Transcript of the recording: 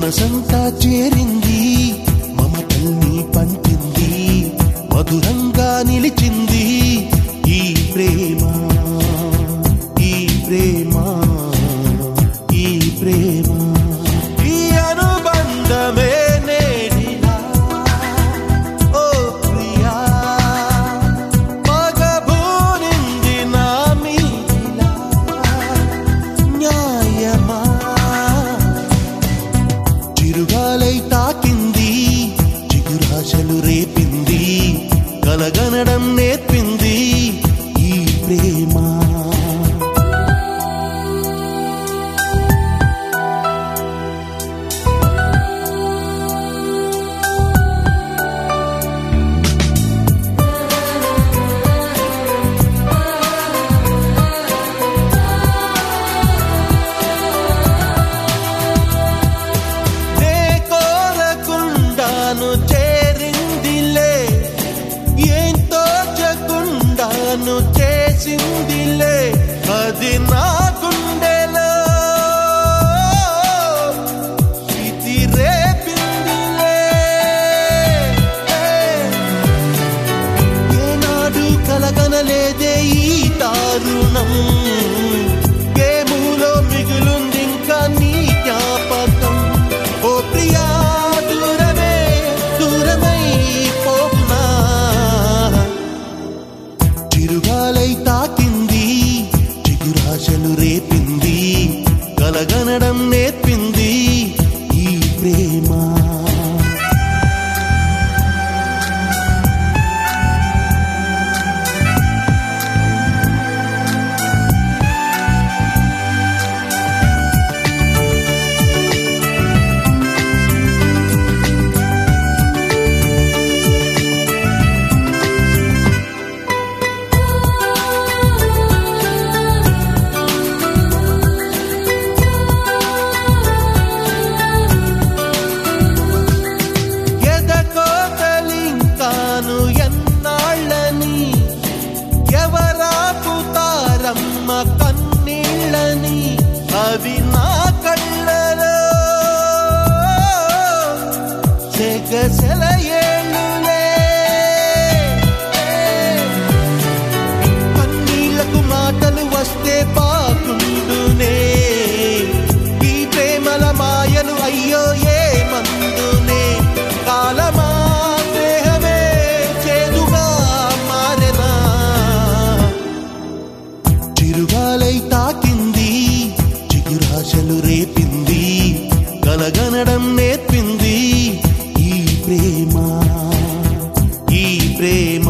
మనసంతా చేరింది మమతల్ని పంచింది మధురంగా నిలిచింది ఈ ప్రేమ ఈ ప్రేమ ఈ ప్రేమ ఈ అనుబంధమే నేడిలా ఓ ప్రియా మగబూనింది నా మీదిలా న్యాయమా చిరుగాలై తాకింది చిగురాశలు రేపింది కలగనడం నేర్పింది ఈ ప్రేమ నే కోరకుండాను చేరిందిలే ఏం తోచకుండాను చేసిందిలే అది నా గుండెలో ఇది రేపిందిలే ఏనాడు కలగనలేదే ఈ దారుణం ఏములో మిగులుంది ఇంకా నీ జ్ఞాపకం ఓ ప్రియా దూరమే దూరమై పోనా చిరుగాలై తాకింది చిగురాశలు రేపింది కలగనడం నేర్పింది ఈ ప్రేమ ఎదకోతలింకాను ఎన్నాళ్ళని ఎవరాపుతారమ్మ కన్నీళ్ళని అవి నా కళ్ళలో సెగసెల ఏళ్ళులే కన్నీళ్లకు మాటలు వస్తే బాగుండునే ఈ ప్రేమల మాయలు అయ్యో ఏ మందునే కాలమా దేహమే చేదుగా మారెనా చిరుగాలై తాకింది చిగురాశలు రేపింది కలగనడం నేర్పింది ఈ ప్రేమ ఈ ప్రేమ